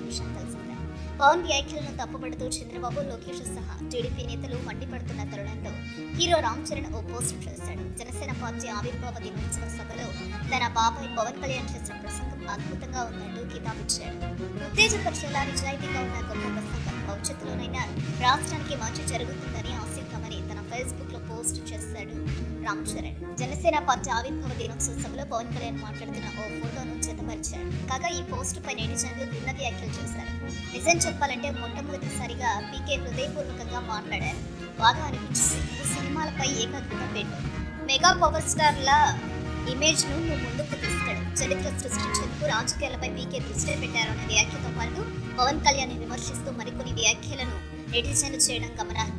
విషయం తెలిసిందే పవన్ వ్యాఖ్యలను తప్పుపడుతూ చంద్రబాబు లోకేష్ సహా టీడీపీ నేతలు మండిపడుతున్న తరుణంలో హీరో రామ్ చరణ్ ఓ పోస్ట్ చేశాడు జనసేన పార్టీ ఆవిర్భావ దినోత్సవ సభలో తన బాబాయ్ పవన్ కళ్యాణ్ చేసిన ప్రసంగం అద్భుతంగా ఉందంటూ కితాబిచ్చాడు ఉత్తేజపరిచేలా నిజాయితీగా ఉన్న గొప్ప ప్రసంగం భవిష్యత్తులోనైనా రాష్ట్రానికి మంచి జరుగుతుందని ఆశిద్దామని తన ఫేస్బుక్ లో పోస్ట్ చేశాడు రామ్ చరణ్ జనసేన పార్టీ ఆవిర్భావ దినోత్సవ సభలో పవన్ కళ్యాణ్ మాట్లాడుతున్న ఓ ఫోటోను జతపరిచాడు కాగా ఈ పోస్ట్ పై నెటిజన్లు భిన్న వ్యాఖ్యలు చేశారు నిజం చెప్పాలంటే మొట్టమొదటిసారిగా పీకే హృదయపూర్వకంగా మాట్లాడారు బాగా అనిపించింది ఈ సినిమాలపై ఏకాగ్రత పెట్టు మెగా పవర్ స్టార్ల ఇమేజ్ ను నువ్వు ముందుకు తీసుకెళ్ళు చరిత్ర సృష్టించేందుకు రాజకీయాలపై పీకే దృష్టి పెట్టారు అనే వ్యాఖ్యతో పాటు పవన్ కళ్యాణ్ విమర్శిస్తూ మరికొన్ని వ్యాఖ్యలను నెటిజన్లు చేయడం గమనార్హం